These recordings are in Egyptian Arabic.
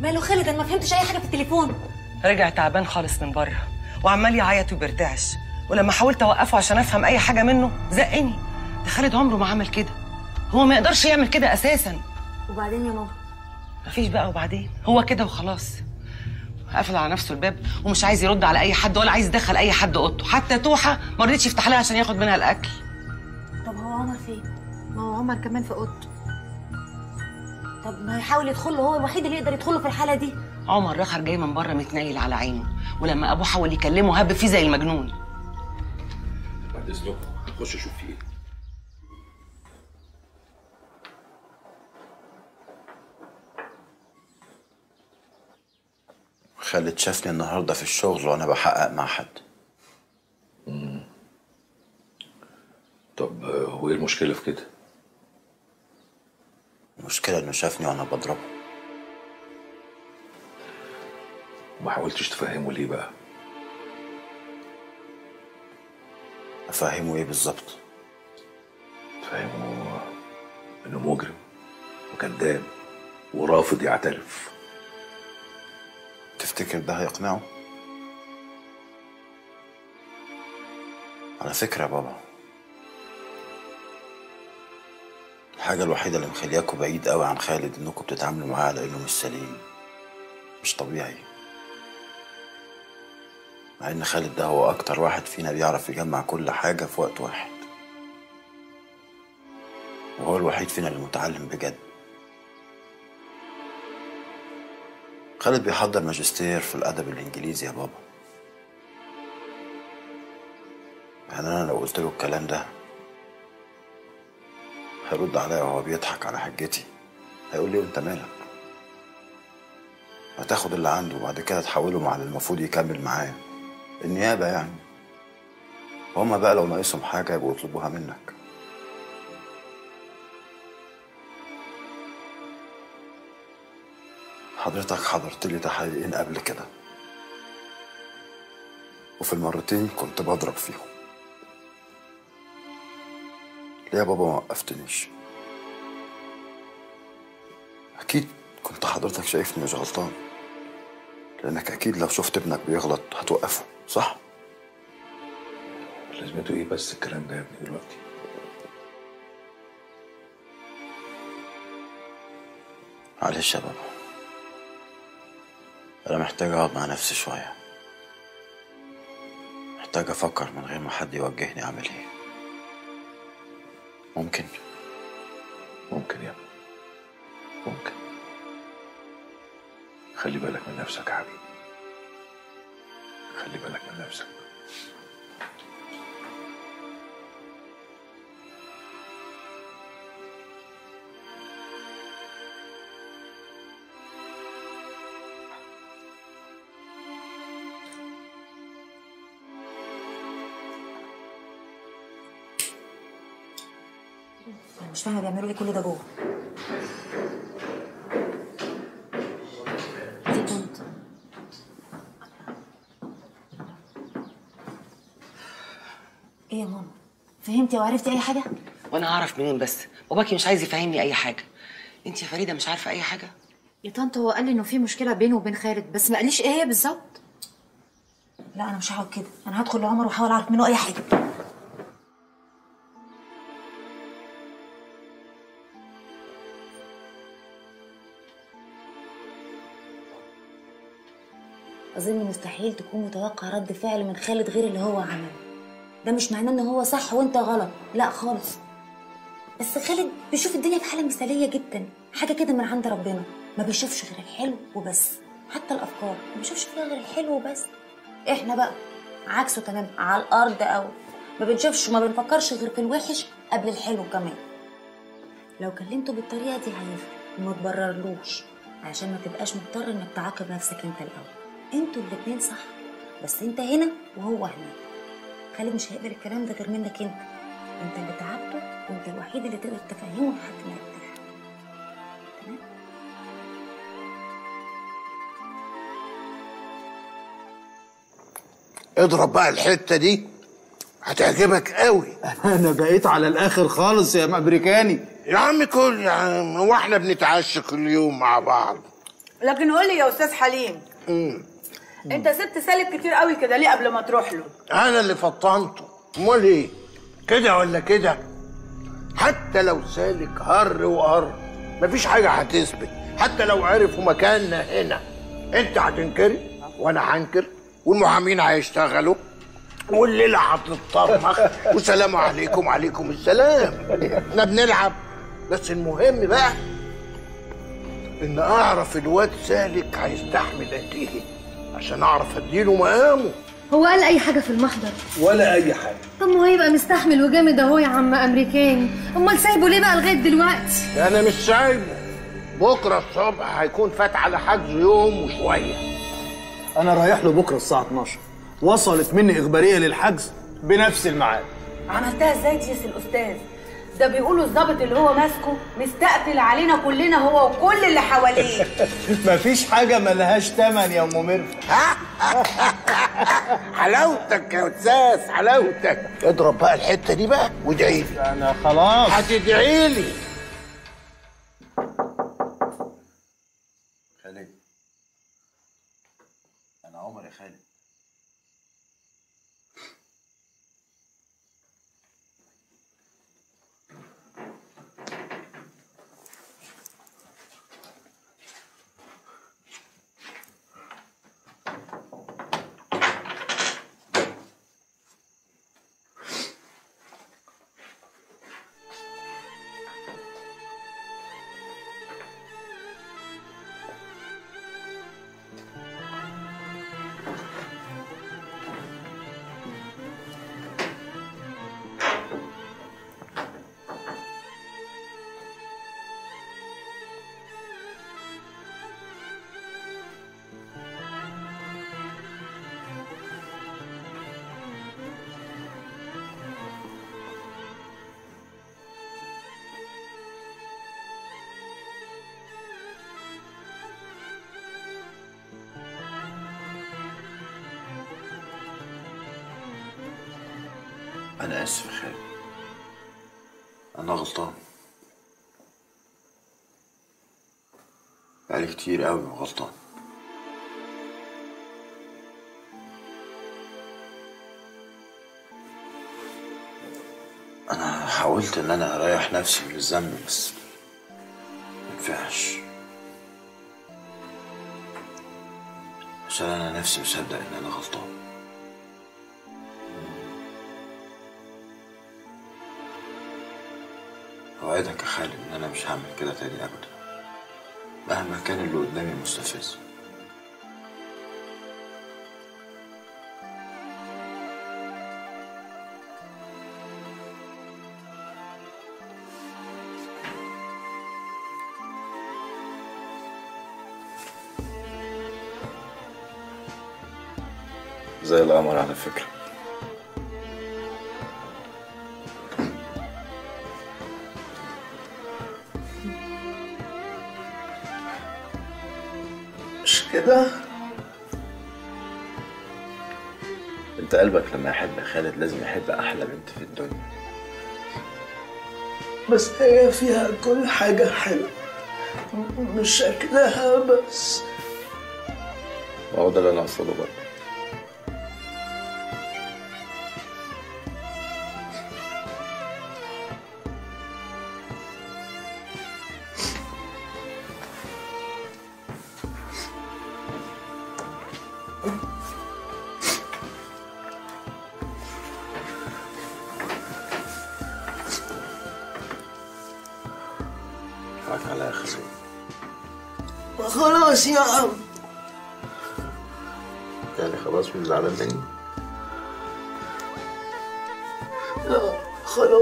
ماله خالد انا ما فهمتش اي حاجه في التليفون رجع تعبان خالص من بره وعمال يعيط وبيرتعش ولما حاولت اوقفه عشان افهم اي حاجه منه زقني ده خالد عمره ما عمل كده هو ما يقدرش يعمل كده اساسا وبعدين يا ماما مفيش بقى وبعدين هو كده وخلاص قفل على نفسه الباب ومش عايز يرد على اي حد ولا عايز يدخل اي حد اوضته حتى توحه ما رضيتش يفتح لها عشان ياخد منها الاكل طب هو عمر فين ما هو عمر كمان في اوضته طب ما يحاول يدخل له هو الوحيد اللي يقدر يدخله في الحاله دي عمر رخر جاي من بره متنيل على عينه ولما ابوه حاول يكلمه هب فيه زي المجنون بعد اذنكم هخش اشوف في ايه خالد شافني النهارده في الشغل وانا بحقق مع حد طب آه، هو ايه المشكله في كده المشكله انه شافني وانا بضربه ما حاولتش تفهمه ليه بقى افهمه ايه بالظبط تفهمه انه مجرم وكذاب ورافض يعترف تفتكر ده هيقنعه على فكره يا بابا الحاجه الوحيده اللي مخلياكوا بعيد قوي عن خالد انكم بتتعاملوا معاه على انه مش سليم مش طبيعي مع ان خالد ده هو اكتر واحد فينا بيعرف يجمع كل حاجه في وقت واحد وهو الوحيد فينا اللي متعلم بجد خالد بيحضر ماجستير في الادب الانجليزي يا بابا يعني انا لو قلت له الكلام ده هيرد عليا وهو بيضحك على حجتي هيقول لي انت مالك هتاخد اللي عنده وبعد كده تحوله مع اللي المفروض يكمل معاه النيابه يعني هما بقى لو ناقصهم حاجه يبقوا يطلبوها منك حضرتك حضرت لي تحقيقين قبل كده وفي المرتين كنت بضرب فيهم ليه يا بابا ما وقفتنيش اكيد كنت حضرتك شايفني مش غلطان لانك اكيد لو شفت ابنك بيغلط هتوقفه صح لازمته ايه بس الكلام ده يا ابني دلوقتي معلش يا بابا انا محتاج اقعد مع نفسي شويه محتاج افكر من غير ما حد يوجهني اعمل ايه ممكن ممكن يا ابني ممكن خلي بالك من نفسك يا حبيبي خلي بالك من نفسك انا مش فاهمه بيعملوا ايه كل ده جوه دي طنط ايه يا ماما فهمتي وعرفتي اي حاجه وانا اعرف منين بس باباكي مش عايز يفهمني اي حاجه انت يا فريده مش عارفه اي حاجه يا طنط هو قال لي انه في مشكله بينه وبين خالد بس ما قاليش ايه هي بالظبط لا انا مش هقعد كده انا هدخل لعمر واحاول اعرف منه اي حاجه اظن مستحيل تكون متوقع رد فعل من خالد غير اللي هو عمله ده مش معناه ان هو صح وانت غلط لا خالص بس خالد بيشوف الدنيا في حاله مثاليه جدا حاجه كده من عند ربنا ما بيشوفش غير الحلو وبس حتى الافكار ما بيشوفش فيها غير الحلو وبس احنا بقى عكسه تمام على الارض او ما بنشوفش وما بنفكرش غير في الوحش قبل الحلو كمان لو كلمته بالطريقه دي هيفرق وما تبررلوش عشان ما تبقاش مضطر انك تعاقب نفسك انت الاول انتوا الاتنين صح بس انت هنا وهو هناك خالد مش هيقبل الكلام ده غير منك انت انت اللي تعبته وانت الوحيد اللي تقدر تفهمه لحد ما يرتاح تمام اضرب بقى الحته دي هتعجبك قوي انا بقيت على الاخر خالص يا امريكاني يا عم كل يا عم هو احنا بنتعشى كل يوم مع بعض لكن قول لي يا استاذ حليم انت سبت سالك كتير قوي كده ليه قبل ما تروح له انا اللي فطنته امال ايه كده ولا كده حتى لو سالك هر وقر مفيش حاجه هتثبت حتى لو عرفوا مكاننا هنا انت هتنكري وانا هنكر والمحامين هيشتغلوا والليله هتتطرمخ والسلام عليكم وعليكم السلام احنا بنلعب بس المهم بقى ان اعرف الواد سالك هيستحمل قد ايه عشان اعرف اديله مقامه هو قال اي حاجه في المحضر ولا اي حاجه طب ما هو يبقى مستحمل وجامد اهو يا عم امريكاني امال سايبه ليه بقى لغايه دلوقتي انا مش سايبه بكره الصبح هيكون فات على حجز يوم وشويه انا رايح له بكره الساعه 12 وصلت مني اخباريه للحجز بنفس الميعاد عملتها ازاي دي يا سي الاستاذ ده بيقولوا الظابط اللي هو ماسكه مستقتل علينا كلنا هو وكل اللي حواليه مفيش حاجه ملهاش تمن يا ام مرفق حلاوتك يا استاذ حلاوتك اضرب بقى الحته دي بقى وادعي لي انا خلاص هتدعي لي خالد انا عمر يا خالد انا اسف يا خالد انا غلطان بقالي كتير قوي غلطان انا حاولت ان انا اريح نفسي من الذنب بس مينفعش عشان انا نفسي مصدق ان انا غلطان اوعدك يا خالد ان انا مش هعمل كده تاني ابدا مهما كان اللي قدامي مستفز زي القمر على فكرة مش كده انت قلبك لما يحب يا خالد لازم يحب احلى بنت في الدنيا بس هي فيها كل حاجه حلوه مش شكلها بس ما هو ده اللي انا اقصده برضه حقك على يا خالد خلاص يا عم يعني خلاص مش زعلان مني لا خلاص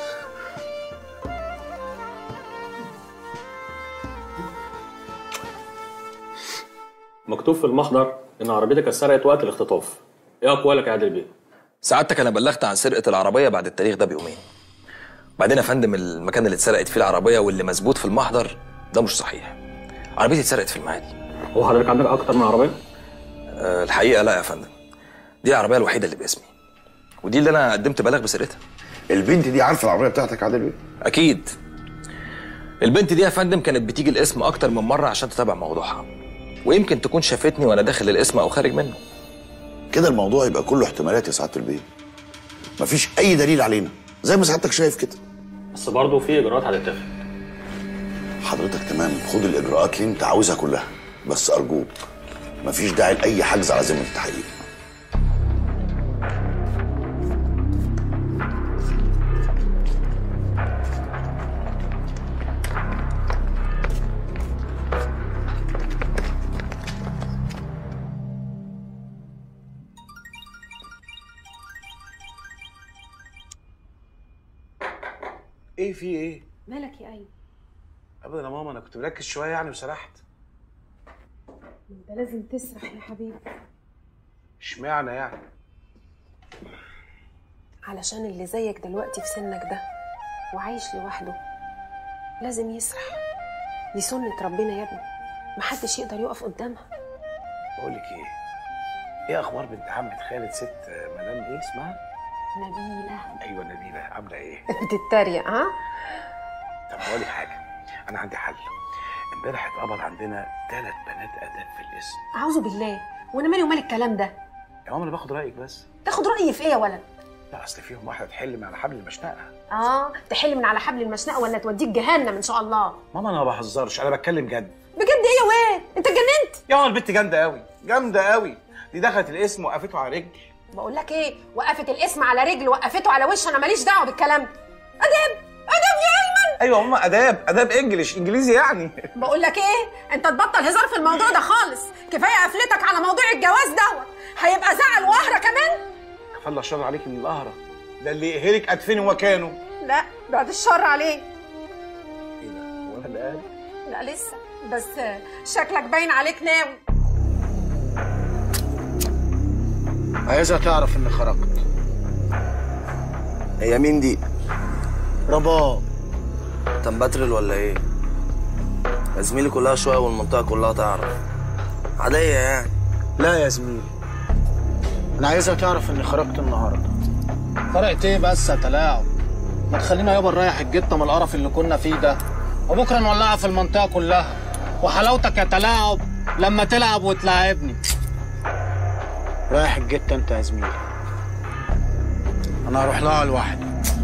مكتوب في المحضر ان عربيتك اتسرقت وقت الاختطاف ايه اقوالك يا عادل بيه سعادتك انا بلغت عن سرقه العربيه بعد التاريخ ده بيومين بعدين يا فندم المكان اللي اتسرقت فيه العربيه واللي مثبوت في المحضر ده مش صحيح عربيتي اتسرقت في المعادي هو حضرتك عندك اكتر من عربيه أه الحقيقه لا يا فندم دي العربيه الوحيده اللي باسمي ودي اللي انا قدمت بلاغ بسرقتها البنت دي عارفه العربيه بتاعتك عادل بيه اكيد البنت دي يا فندم كانت بتيجي القسم اكتر من مره عشان تتابع موضوعها ويمكن تكون شافتني وانا داخل القسم او خارج منه كده الموضوع يبقى كله احتمالات يا سعاده البيه مفيش اي دليل علينا زي ما سعادتك شايف كده بس برضه في اجراءات هتتاخد حضرتك تمام خد الاجراءات اللي انت عاوزها كلها بس ارجوك مفيش داعي لاي حجز على ذمه التحقيق ايه في ايه؟ مالك يا ايمن ابدا يا ماما انا كنت مركز شويه يعني وسرحت انت لازم تسرح يا حبيبي اشمعنى يعني؟ علشان اللي زيك دلوقتي في سنك ده وعايش لوحده لازم يسرح دي سنة ربنا يا ابني محدش يقدر يقف قدامها بقول لك ايه؟ ايه اخبار بنت عمة خالد ست مدام ايه اسمها؟ نبيلة ايوه نبيله عامله ايه؟ بتتريق ها؟ طب بقول لك حاجه انا عندي حل امبارح اتقبض عندنا ثلاث بنات اداب في الاسم أعوذ بالله وأنا مالي ومال الكلام ده يا ماما انا باخد رايك بس تاخد رأيي في إيه يا ولد؟ لا اصل فيهم واحده تحل من على حبل المشنقه آه تحل من على حبل المشنقة ولا توديك جهنم إن شاء الله ماما انا ما بهزرش انا بتكلم جد بجد إيه يا واد؟ أنت اتجننت؟ يا ماما البت جامده قوي جامده قوي دي دخلت الاسم وقفته على رجل بقول لك إيه؟ وقفت الاسم على رجل وقفته على وش أنا ماليش دعوة بالكلام ده أدب أدب يا أيمن ايوه يا ماما اداب اداب انجلش انجليزي يعني بقول لك ايه انت تبطل هزار في الموضوع ده خالص كفايه قفلتك على موضوع الجواز دوت هيبقى زعل وقهره كمان كفى الشر عليك من القهره ده اللي يقهرك ادفني مكانه لا بعد الشر عليه وانا اللي قال لا لسه بس شكلك باين عليك ناوي عايزها تعرف اني خرجت هي مين دي؟ رباب تنبترل ولا ايه؟ يا زميلي كلها شوية والمنطقة كلها تعرف عادية يعني لا يا زميلي انا عايزها تعرف اني خرجت النهارده فرقت ايه بس يا تلاعب ما تخلينا يابا نريح الجته من القرف اللي كنا فيه ده وبكره نولعها في المنطقه كلها وحلاوتك يا تلاعب لما تلعب وتلاعبني رايح الجته انت يا زميلي انا هروح لها لوحدي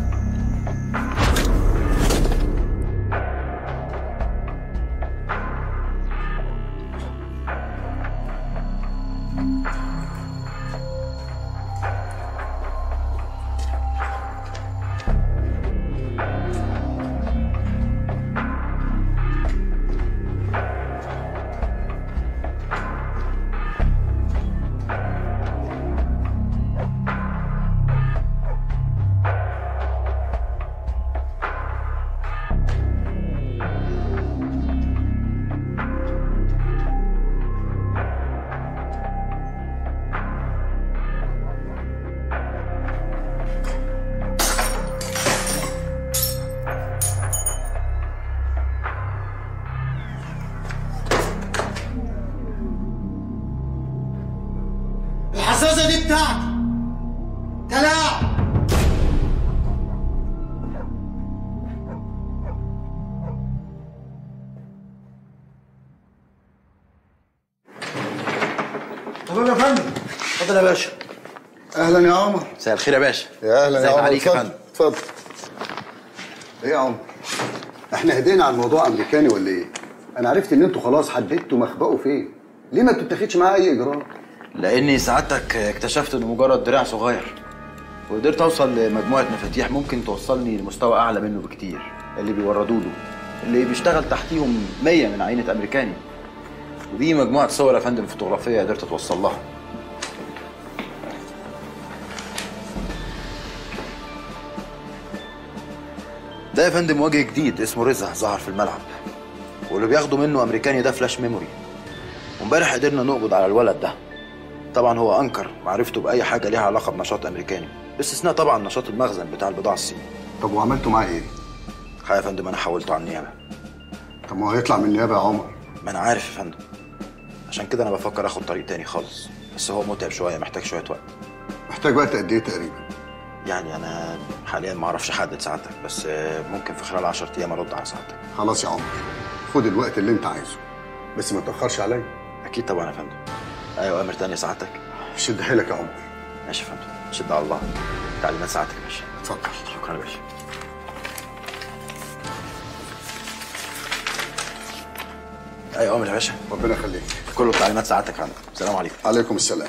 الحساسه دي بتاعتي تلاعب طب يا فندم اتفضل يا باشا اهلا يا عمر مساء الخير يا باشا يا اهلا يا ازيك عمر عليك يا اتفضل فندم اتفضل ايه يا عمر احنا هدينا عن موضوع امريكاني ولا ايه انا عرفت ان انتوا خلاص حددتوا مخبأه فين ليه ما بتتاخدش معاه اي اجراء لاني سعادتك اكتشفت انه مجرد دراع صغير وقدرت اوصل لمجموعه مفاتيح ممكن توصلني لمستوى اعلى منه بكتير اللي بيوردوا له اللي بيشتغل تحتيهم 100 من عينه امريكاني ودي مجموعه صور يا فندم فوتوغرافيه قدرت اتوصل لها ده يا فندم وجه جديد اسمه رزع ظهر في الملعب واللي بياخدوا منه امريكاني ده فلاش ميموري وامبارح قدرنا نقبض على الولد ده طبعا هو انكر معرفته باي حاجه ليها علاقه بنشاط امريكاني باستثناء طبعا نشاط المخزن بتاع البضاعه الصيني طب وعملتوا معاه ايه يا فندم انا حولته على النيابه طب ما هو هيطلع من النيابه يا عمر ما انا عارف يا فندم عشان كده انا بفكر اخد طريق تاني خالص بس هو متعب شويه محتاج شويه وقت محتاج وقت قد ايه تقريبا يعني انا حاليا ما اعرفش احدد ساعتك بس آه، ممكن في خلال 10 ايام ارد على ساعتك خلاص يا عمر خد الوقت اللي انت عايزه بس ما تاخرش عليا اكيد طبعا يا فندم ايوه امر تاني ساعتك شد حيلك يا عمر ماشي يا فندم شد على الله تعليمات ساعتك يا باشا اتفضل شكرا يا باشا ايوه امر يا باشا ربنا يخليك كله تعليمات ساعتك يا فندم السلام عليكم عليكم السلام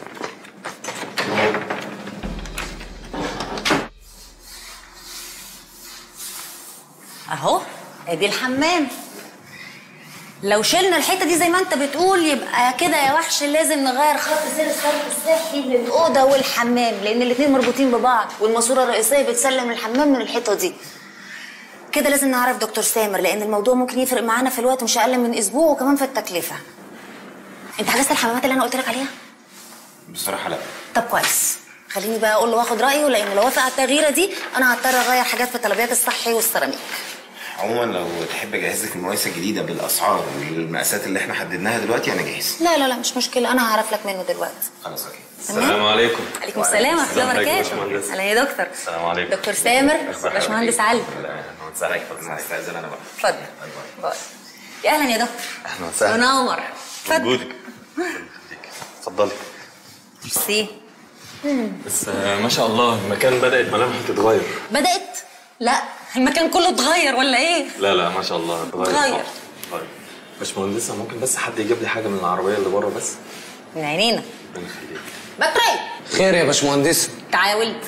اهو ادي الحمام لو شلنا الحته دي زي ما انت بتقول يبقى كده يا وحش لازم نغير خط سير الصرف الصحي للاوضه والحمام لان الاتنين مربوطين ببعض والماسوره الرئيسيه بتسلم الحمام من الحيطه دي كده لازم نعرف دكتور سامر لان الموضوع ممكن يفرق معانا في الوقت مش اقل من اسبوع وكمان في التكلفه انت حجزت الحمامات اللي انا قلت لك عليها بصراحه لا طب كويس خليني بقى اقول له واخد رايه لان لو وافق على التغييره دي انا هضطر اغير حاجات في طلبيات الصحي والسيراميك عموما لو تحب اجهز لك المقايسه الجديده بالاسعار والمقاسات اللي احنا حددناها دلوقتي انا جاهز لا لا لا مش مشكله انا هعرف لك منه دلوقتي خلاص اوكي السلام عليكم عليكم السلام ورحمه الله عليكم يا وبركاته باشمهندس. اهلا يا دكتور السلام عليكم دكتور سامر باشمهندس علي اتسرعك استاذن انا بقى اتفضل باي يا اهلا يا دكتور اهلا وسهلا منور اتفضل وجودك اتفضلي ميرسي بس آه، ما شاء الله المكان بدات ملامحه تتغير بدات لا المكان كله اتغير ولا ايه لا لا ما شاء الله اتغير اتغير. اتغير باشمهندسة ممكن بس حد يجيب لي حاجه من العربيه اللي بره بس من عينينا ربنا يخليك بكري خير يا باشمهندس تعالى يا ولد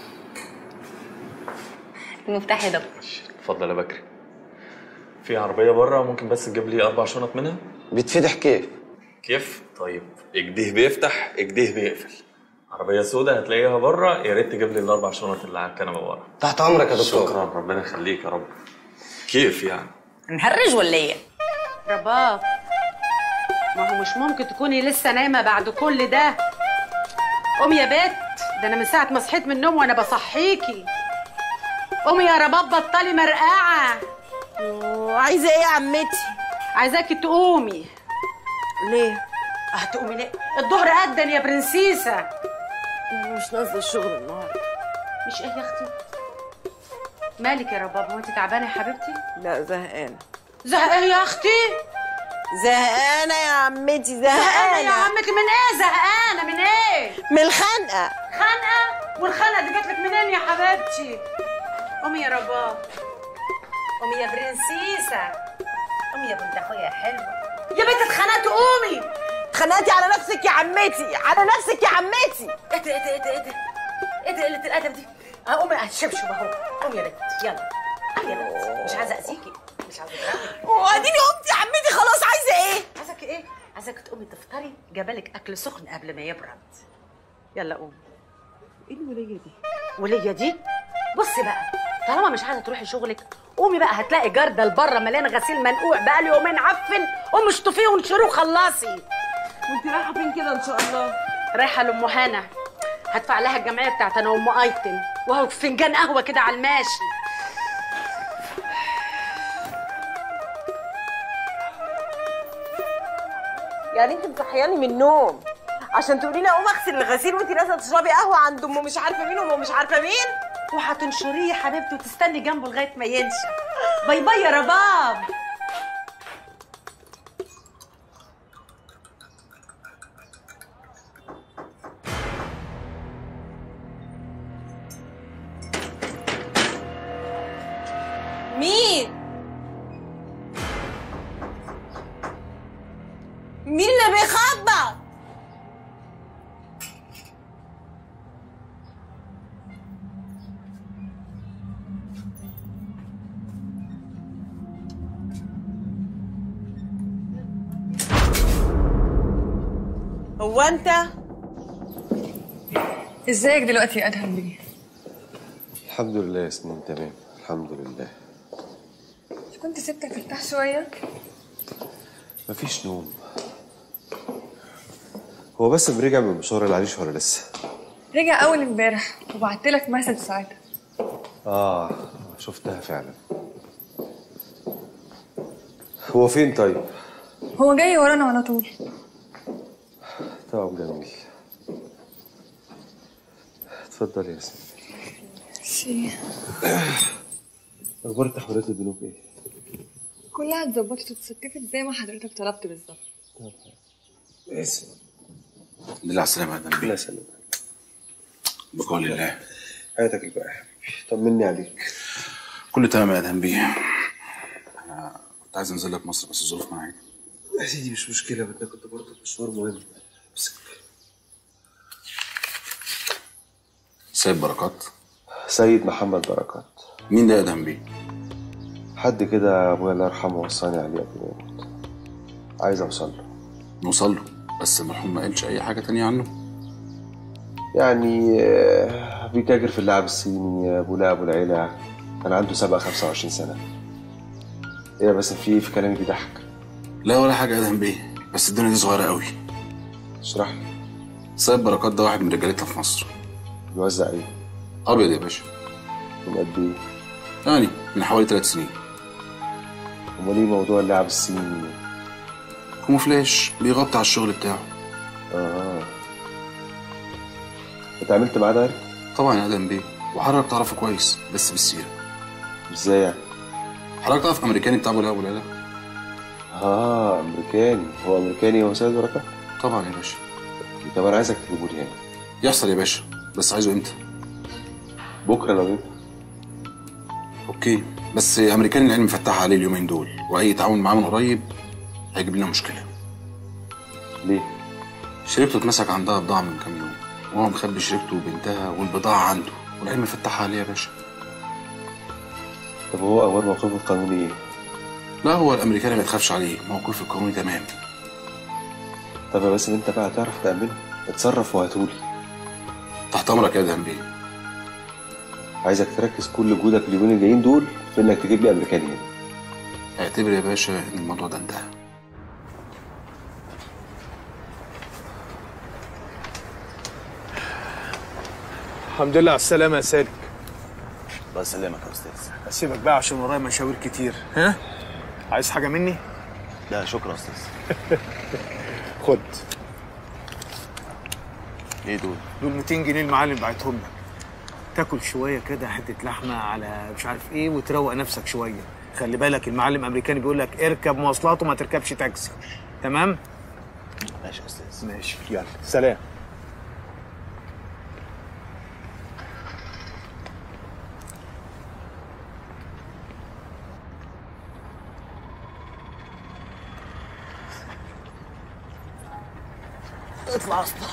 المفتاح يا دكتور اتفضل يا بكري في عربيه بره ممكن بس تجيب لي اربع شنط منها بيتفتح كيف كيف طيب اجديه بيفتح اجديه بيقفل عربيه سوداء هتلاقيها بره يا ريت تجيب لي الاربع شنط اللي على الكنبه ورا تحت امرك يا دكتور شكرا ربنا يخليك يا رب كيف يعني نهرج ولا ايه رباب ما هو مش ممكن تكوني لسه نايمه بعد كل ده قومي يا بت ده انا من ساعه ما صحيت من النوم وانا بصحيكي قومي يا رباب بطلي مرقعه عايزه ايه يا عمتي عايزاكي تقومي ليه هتقومي ليه الظهر اذن يا برنسيسه مش نازله الشغل النهارده مش ايه يا اختي مالك يا رباب هو انت تعبانه يا حبيبتي لا زهقانه زهقانه يا اختي زهقانه يا عمتي زهقانه زهقانه يا عمتي من ايه زهقانه من ايه من الخنقه خنقه والخنقه دي جات لك منين يا حبيبتي قومي يا رباب قومي يا برنسيسه قومي يا بنت اخويا يا حلوه يا بنت اتخنقتي قومي اتخنقتي على نفسك يا عمتي على نفسك يا عمتي ايه ده ايه ده ايه ده ايه ده قله الادب دي هقوم اشبشب اهو قومي يا بنت يلا قومي يا بنت مش عايزه اذيكي مش عايزه اضربك واديني قمتي يا عمتي خلاص عايزه ايه عايزك ايه عايزك تقومي تفطري جابلك اكل سخن قبل ما يبرد يلا قومي ايه الوليه دي وليا دي بصي بقى طالما مش عايزه تروحي شغلك قومي بقى هتلاقي جردل بره مليان غسيل منقوع بقالي يومين عفن قومي اشطفيه وانشروه خلصي وانت رايحه فين كده ان شاء الله رايحه لام هنا هدفع لها الجمعيه بتاعت انا وام ايتن وهو فنجان قهوه كده على الماشي يعني انت مصحياني من النوم عشان تقولي لي اقوم اغسل الغسيل وانت نازله تشربي قهوه عند ام مش عارفه مين وام مش عارفه مين وهتنشريه يا حبيبتي وتستني جنبه لغايه ما ينشف باي باي يا رباب مين مين اللي بيخبط هو انت ازيك دلوقتي يا ادهم بيه الحمد لله يا سنين تمام الحمد لله مش كنت سبتك ترتاح شويه مفيش نوم هو بس رجع من مشوار العريش ولا لسه؟ رجع اول امبارح وبعت لك مسج ساعتها اه شفتها فعلا هو فين طيب؟ هو جاي ورانا على طول طب جميل اتفضل يا سنين ميرسي اخبار تحويلات البنوك ايه؟ كلها اتظبطت واتستفت زي ما حضرتك طلبت بالظبط اسف الحمد لله على السلامة يا دنبي الله يسلمك بقول الله حياتك الباقي يا حبيبي طمني عليك كله تمام يا دنبي انا كنت عايز انزل لك مصر بس الظروف معايا يا سيدي مش مشكلة بدنا كنت برضه مشوار مهم امسك سيد بركات سيد محمد بركات مين ده يا دنبي؟ حد كده ابويا الله يرحمه وصاني عليه قبل ما يموت عايز اوصل له نوصل له بس المرحوم ما قالش اي حاجة تانية عنه يعني آه، بيتاجر في اللعب الصيني ابو لعب العيلة كان عنده سابقة 25 سنة ايه بس في في كلامي بيضحك لا ولا حاجة يا دنبي بس الدنيا دي صغيرة قوي اشرح لي سيد بركات ده واحد من رجالتنا في مصر بيوزع ايه؟ ابيض يا باشا من قد ايه؟ يعني من حوالي ثلاث سنين امال ايه موضوع اللعب الصيني؟ كوموفلاش بيغطي على الشغل بتاعه اه اتعاملت معاه ده طبعا يا ادم بيه وحضرتك تعرفه كويس بس بالسيره ازاي يعني؟ حضرتك تعرف امريكاني بتاع ابو الهوا ولا لا؟ اه امريكاني هو امريكاني هو سيد بركات؟ طبعا يا باشا طب انا عايزك تجيبه لي هنا يحصل يا باشا بس عايزه امتى؟ بكره لو ينفع اوكي بس امريكاني العلم فتح عليه اليومين دول واي تعاون معاه من قريب هيجيب لنا مشكله ليه؟ شركته اتمسك عندها بضاعه من كام يوم وهو مخبي شركته وبنتها والبضاعه عنده والعلم فتحها عليه يا باشا طب هو اول موقفه القانوني ايه؟ لا هو الامريكاني ما تخافش عليه موقف القانوني تمام طب يا باسم انت بقى هتعرف تعمله اتصرف وهاتولي تحت امرك يا ادهم بيه عايزك تركز كل جهودك اليومين الجايين دول في انك تجيب لي امريكاني هنا اعتبر يا باشا ان الموضوع ده انتهى الحمد لله على السلامة يا سالك الله يسلمك يا استاذ اسيبك بقى عشان ورايا مشاوير كتير ها عايز حاجة مني؟ لا شكرا يا استاذ خد ايه دول؟ دول 200 جنيه المعلم بعتهم لك تاكل شوية كده حتة لحمة على مش عارف ايه وتروق نفسك شوية خلي بالك المعلم الامريكاني بيقول لك اركب مواصلات وما تركبش تاكسي تمام؟ ماشي يا استاذ ماشي يلا سلام اطلع اسطى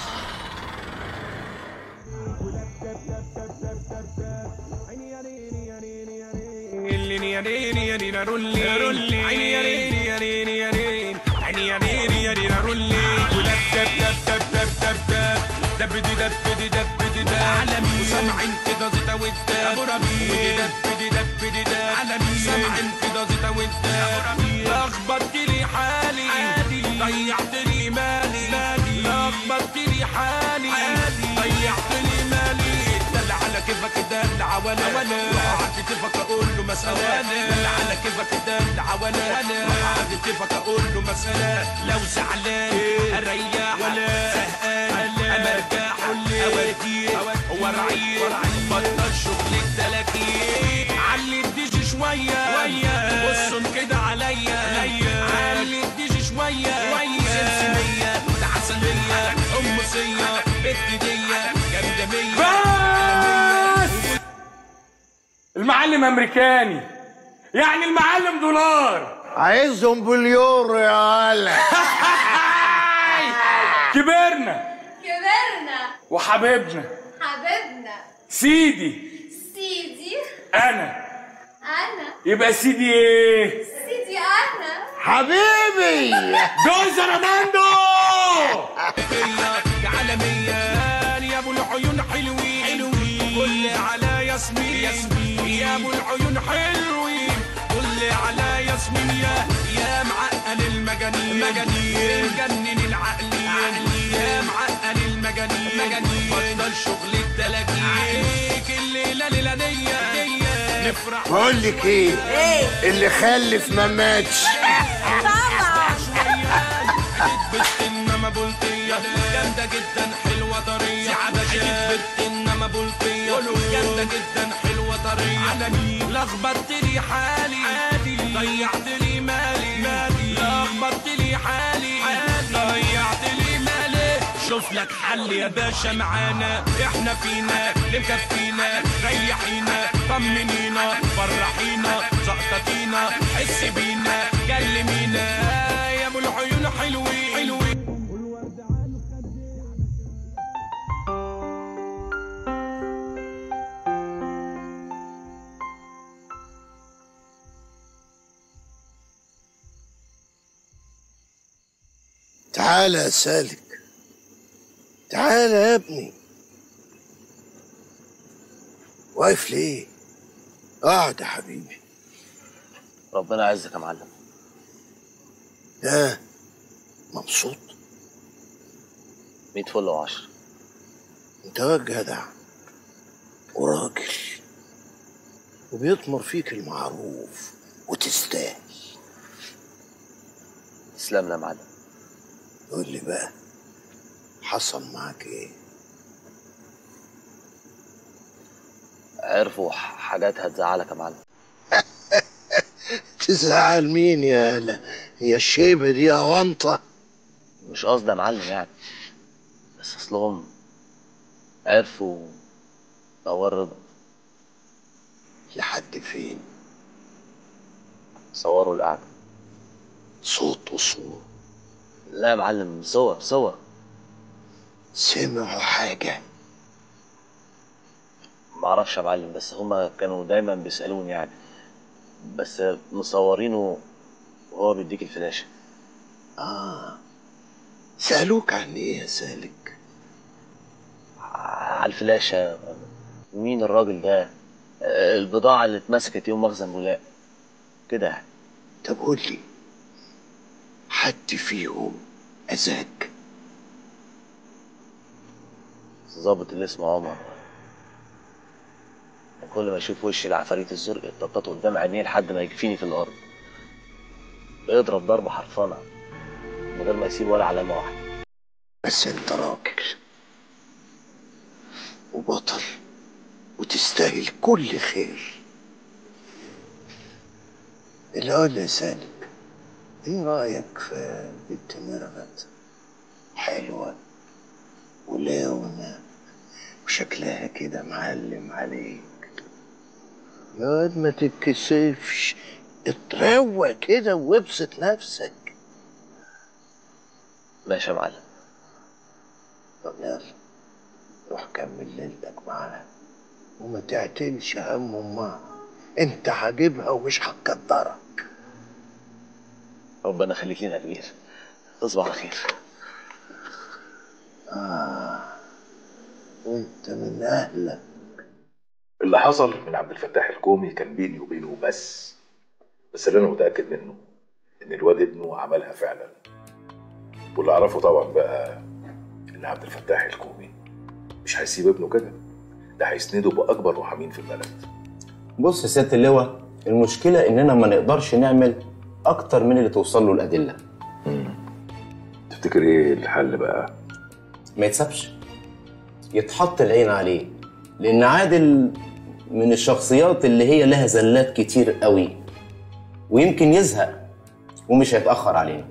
سامعين كده زيتا وانت ابو ربيع ودي دب دي دب عالمي سامعين كده زيتا وانت لخبطت لي حالي ضيعت لي مالي لخبطت لي حالي ضيعت لي مالي دل على كيفك دل عوانا وقعدت كيفك اقول له مسألة دل على كيفك دل عوانا وقعدت كيفك اقول له مسألة لو زعلان اريح زهقان اما ارتاح اوديك وارعيك بطل شغل التلاكيك علي الديجي شوية بصهم كده عليا علي الديجي شوية سمسمية العسلية حمصية ابتدية جمدمية بس المعلم امريكاني يعني المعلم دولار عايزهم باليورو يا هلا كبرنا كبرنا وحبيبنا حبيبنا سيدي سيدي انا انا يبقى سيدي ايه سيدي انا حبيبي جوز رماندو يا عالمية يا ابو العيون حلوين حلوين قول على ياسمين ياسمين يا ابو العيون حلوين قول على ياسمين يا يا معقل المجانين مجانين مجنن العقلين يا معقل المجانين مجانين بطل شغل التلاكين عليك الليلة ليلة دية نفرح بقول لك ايه اللي خلف ما ماتش بنت انما بلطية جامدة جدا حلوة طرية عبشات بنت انما بلطية جامدة جدا حلوة لخبطت لي حالي ضيعت لي مالي لخبطت لي حالي ضيعت لي مالي شوف لك حل يا باشا معانا احنا فينا اللي مكفينا ريحينا طمنينا فرحينا زقطتينا حس بينا كلمينا يا ابو العيون حلوين حلوين تعالى يا سالك تعالى يا ابني واقف ليه اقعد يا حبيبي ربنا يعزك يا معلم ها مبسوط 100 فل وعشرة انت واد جدع وراجل وبيطمر فيك المعروف وتستاهل تسلم لي يا معلم قول لي بقى حصل معاك ايه عرفوا ح- حاجات هتزعلك يا معلم تزعل مين يا هلا هي الشيبه دي اونطه مش قصدي يا معلم يعني بس اصلهم عرفوا نور رضا لحد فين صوروا القعدة صوت وصور لا يا معلم صور صور سمعوا حاجة معرفش يا معلم بس هما كانوا دايما بيسألوني يعني بس مصورينه وهو بيديك الفلاشة اه سألوك عن ايه يا سالك على الفلاشة مين الراجل ده البضاعة اللي اتمسكت يوم مخزن بولاق كده يعني طب قول لي حد فيهم أذاك الظابط اللي اسمه عمر كل ما يشوف وش العفاريت الزرق يتنطط قدام عينيه لحد ما يكفيني في الارض بيضرب ضربة حرفانة من غير ما يسيب ولا علامة واحدة بس انت راجل وبطل وتستاهل كل خير الأول يا سالك ايه رأيك في بنت مرغت حلوة ولونة وشكلها كده معلم عليك يا واد ما تتكسفش اتروق كده وابسط نفسك ماشي يا معلم طب يلا روح كمل ليلتك معاها وما تعتلش هم امها انت هجيبها ومش هتقدرك ربنا يخليك لنا يا كبير تصبح على خير آه وانت من اهلك اللي حصل من عبد الفتاح الكومي كان بيني وبينه بس بس اللي انا متاكد منه ان الواد ابنه عملها فعلا واللي اعرفه طبعا بقى ان عبد الفتاح الكومي مش هيسيب ابنه كده ده هيسنده باكبر محامين في البلد بص يا سياده اللواء المشكله اننا ما نقدرش نعمل اكتر من اللي توصل له الادله تفتكر ايه الحل بقى ما يتسابش يتحط العين عليه لان عادل من الشخصيات اللي هي لها زلات كتير قوي ويمكن يزهق ومش هيتاخر علينا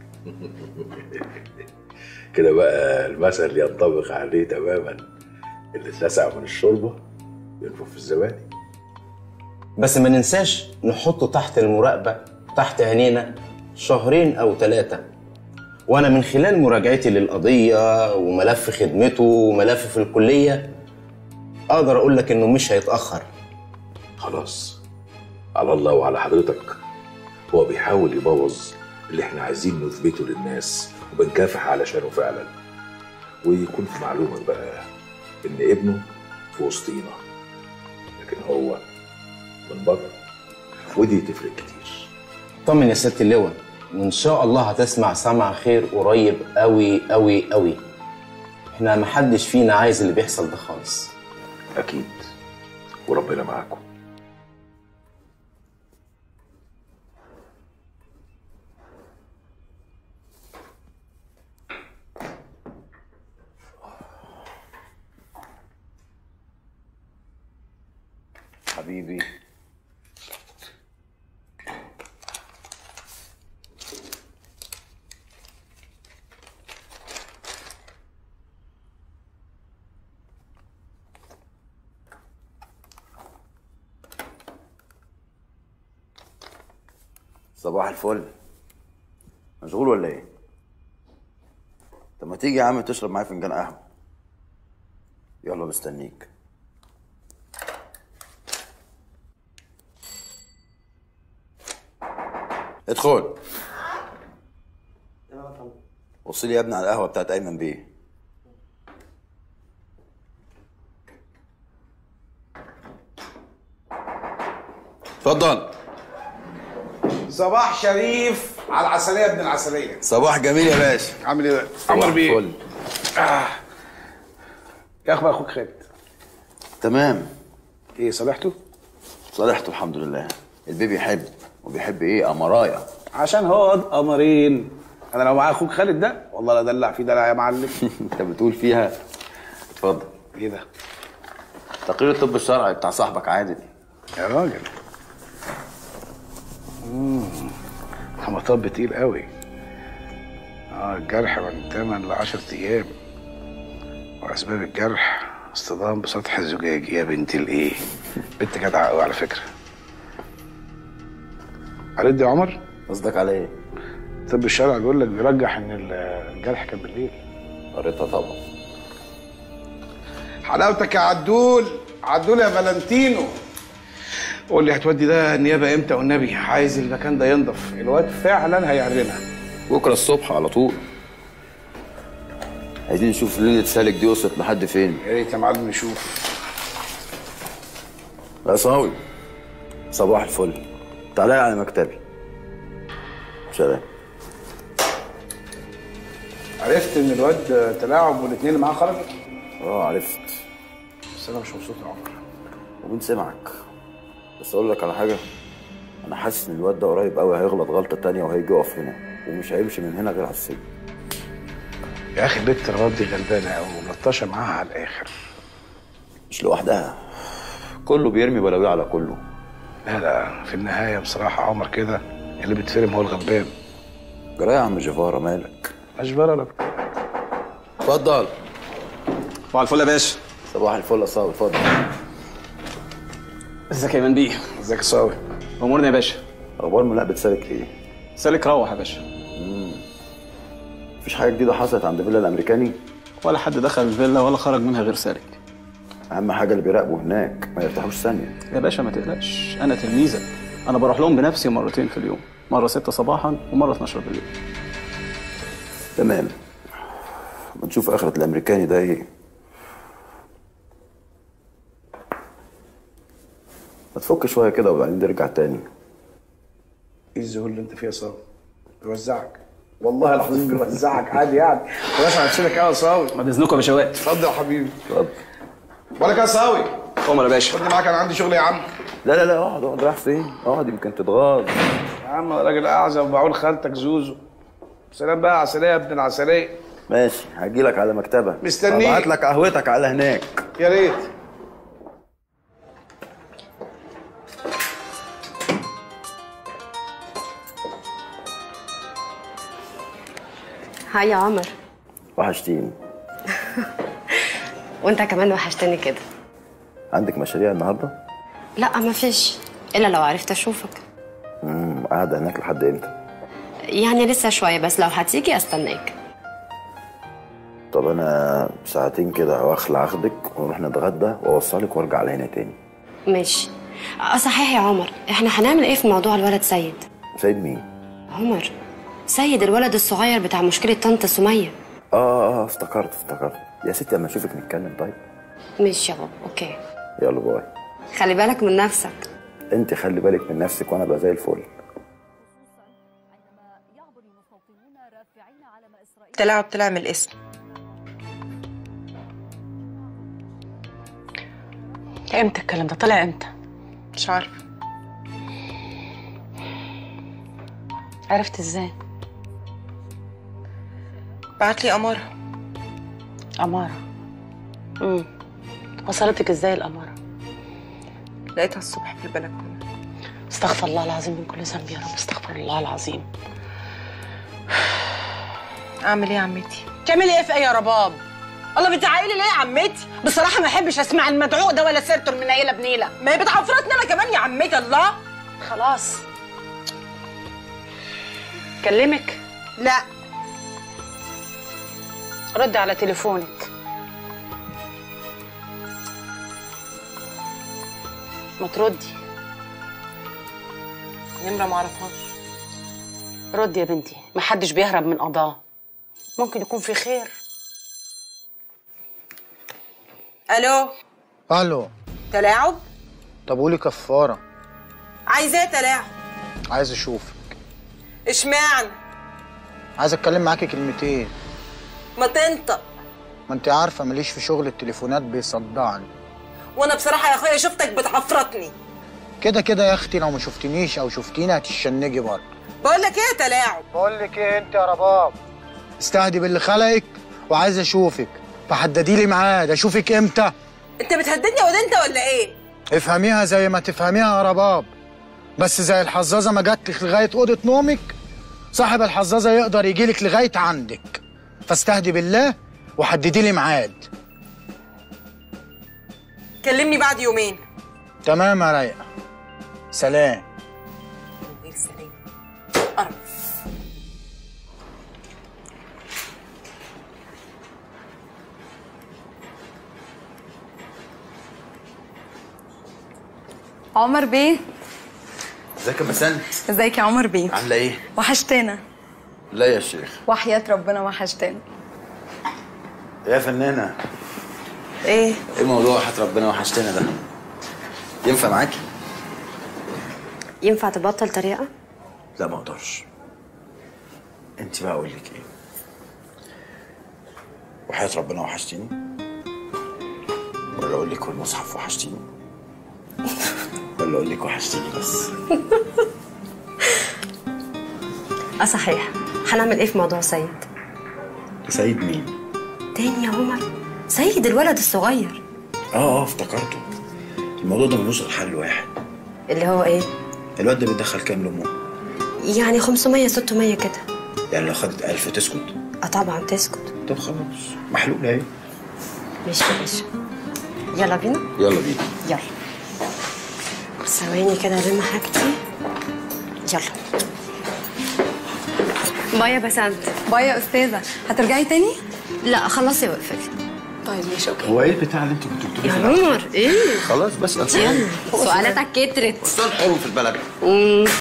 كده بقى المثل ينطبق عليه تماما اللي اتلسع من الشوربه ينفخ في الزبادي بس ما ننساش نحطه تحت المراقبه تحت عينينا شهرين او ثلاثه وانا من خلال مراجعتي للقضيه وملف خدمته وملف في الكليه اقدر اقول لك انه مش هيتاخر خلاص على الله وعلى حضرتك هو بيحاول يبوظ اللي احنا عايزين نثبته للناس وبنكافح علشانه فعلا ويكون في معلومك بقى ان ابنه في وسطينا لكن هو من بره ودي تفرق كتير طمن يا سياده اللواء وان شاء الله هتسمع سمع خير قريب قوي قوي قوي احنا محدش فينا عايز اللي بيحصل ده خالص اكيد وربنا معاكم حبيبي صباح الفل مشغول ولا ايه؟ طب ما تيجي يا عم تشرب معايا فنجان قهوة يلا مستنيك ادخل بص لي يا ابني على القهوة بتاعت أيمن بيه اتفضل صباح شريف على العسلية ابن العسلية صباح جميل يا باشا عامل ايه بقى؟ صباح عمر بيه الفل. آه. يا اخبار اخوك خالد تمام ايه صالحته؟ صالحته الحمد لله البيبي يحب وبيحب ايه امرايا عشان هو واد قمرين انا لو معايا اخوك خالد ده والله لا دلع فيه دلع يا معلم انت بتقول فيها اتفضل ايه ده؟ تقرير الطب الشرعي بتاع صاحبك عادل يا راجل امم ده مطب تقيل قوي اه الجرح من 8 ل 10 ايام واسباب الجرح اصطدام بسطح الزجاج يا بنت الايه بنت جدعه قوي على فكره قريت دي يا عمر قصدك على ايه طب الشرع بيقول لك بيرجح ان الجرح كان بالليل قريتها طبعا حلاوتك يا عدول عدول يا فالنتينو قول لي هتودي ده النيابه امتى والنبي عايز المكان ده ينضف الواد فعلا هيعرنها بكره الصبح على طول عايزين نشوف ليله سالك دي وصلت لحد فين يا ريت يا معلم نشوف يا صاوي صباح الفل تعالى على مكتبي سلام عرفت ان الواد تلاعب والاثنين اللي معاه خرجوا اه عرفت بس انا مش مبسوط يا عمر ومين سمعك بس اقول لك على حاجه انا حاسس ان الواد ده قريب قوي هيغلط غلطه تانية وهيجي يقف هنا ومش هيمشي من هنا غير على السجن يا اخي البت الواد دي غلبانه قوي وملطشه معاها على الاخر مش لوحدها كله بيرمي بلاويه على كله لا لا في النهايه بصراحه عمر كده اللي بيتفرم هو الغلبان جرى يا عم جيفارا مالك اشبار ولا اتفضل صباح الفل يا باشا صباح الفل يا صاوي اتفضل ازيك يا ايمن بيه ازيك يا صاوي امورنا يا باشا اخبار ملاقبة سالك ايه سالك روح يا باشا مفيش حاجه جديده حصلت عند فيلا الامريكاني ولا حد دخل الفيلا ولا خرج منها غير سالك اهم حاجه اللي بيراقبوا هناك ما يرتاحوش ثانيه يا باشا ما تقلقش انا تلميذك انا بروح لهم بنفسي مرتين في اليوم مره 6 صباحا ومره 12 بالليل تمام بنشوف اخرة الامريكاني ده ايه ما تفك شويه كده وبعدين نرجع تاني ايه الذهول اللي انت فيها يا صاوي بيوزعك والله العظيم بيوزعك عادي يعني خلاص على نفسك قوي يا صاوي بعد اذنكم يا باشوات اتفضل يا حبيبي اتفضل بقولك يا صاوي عمر يا باشا خدني معاك انا عندي شغل يا عم لا لا لا اقعد اقعد رايح فين اقعد يمكن تتغاظ يا عم أنا راجل اعزب وبعول خالتك زوزو سلام بقى عسليه يا ابن العسليه ماشي هجيلك على مكتبك مستنيك. ابعت لك قهوتك على هناك يا ريت هاي يا عمر وحشتيني وانت كمان وحشتني كده عندك مشاريع النهارده لا مفيش الا لو عرفت اشوفك امم قاعده هناك لحد امتى يعني لسه شويه بس لو هتيجي استناك طب انا ساعتين كده واخلع اخدك ونروح نتغدى واوصلك وارجع على هنا تاني ماشي اه صحيح يا عمر احنا هنعمل ايه في موضوع الولد سيد سيد مين عمر سيد الولد الصغير بتاع مشكله طنط سميه اه اه اه افتكرت افتكرت يا ستي اما اشوفك نتكلم طيب ماشي يا بابا اوكي يلا باي خلي بالك من نفسك انت خلي بالك من نفسك وانا بقى زي الفل طلع طلع من الاسم امتى الكلام ده طلع امتى مش عارفه عرفت ازاي بعت لي اماره اماره امم وصلتك ازاي الاماره لقيتها الصبح في البلكونه استغفر الله العظيم من كل ذنب يا رب استغفر الله العظيم اعمل ايه يا عمتي تعملي ايه في ايه يا رباب الله بتزعقي لي ليه يا عمتي بصراحه ما احبش اسمع المدعوق ده ولا سيرته المنيله بنيله ما هي بتعفرتني انا كمان يا عمتي الله خلاص اكلمك لا رد على تليفونك ما تردي نمره ما اعرفهاش ردي يا بنتي محدش بيهرب من قضاه ممكن يكون في خير الو الو تلاعب طب قولي كفاره عايزاه تلاعب عايز اشوفك اشمعنى عايز اتكلم معاكي كلمتين ما تنطق ما انت عارفه ماليش في شغل التليفونات بيصدعني وانا بصراحه يا اخويا شفتك بتعفرطني كده كده يا اختي لو ما شفتنيش او شفتيني هتشنجي برضه بقول لك ايه يا تلاعب بقول لك ايه انت يا رباب استهدي باللي خلقك وعايز اشوفك فحددي لي ميعاد اشوفك امتى انت بتهددني ولا انت ولا ايه افهميها زي ما تفهميها يا رباب بس زي الحظاظه ما جاتلك لغايه اوضه نومك صاحب الحظاظه يقدر يجيلك لغايه عندك فاستهدي بالله وحددي لي ميعاد كلمني بعد يومين تمام يا رايقه سلام ايه السلام قرف عمر بيه ازيك يا مسنت ازيك يا عمر بيه عامله ايه وحشتنا لا يا شيخ وحياة ربنا وحشتنا يا فنانه ايه ايه موضوع حياة ربنا وحشتنا ده ينفع معاكي ينفع تبطل طريقه لا ما اقدرش انت بقى اقول لك ايه وحياة ربنا وحشتيني ولا اقول لك والمصحف وحشتيني ولا اقول لك وحشتيني بس اه صحيح هنعمل ايه في موضوع سيد سيد مين تاني يا عمر سيد الولد الصغير اه اه افتكرته الموضوع ده ملوش غير حل واحد اللي هو ايه الواد ده بيدخل كام لامه يعني 500 600 كده يعني لو خدت 1000 تسكت اه طبعا تسكت طب خلاص محلول اهي ماشي ماشي يلا بينا يلا بينا يلا ثواني كده الم حاجتي يلا باي يا بسنت باي يا استاذه هترجعي تاني لا خلصي وقفتي طيب ماشي اوكي هو ايه البتاع اللي انت كنت يا بتقوليه عمر ايه خلاص بس يلا سؤالاتك كترت استاذ حلو في البلد مم.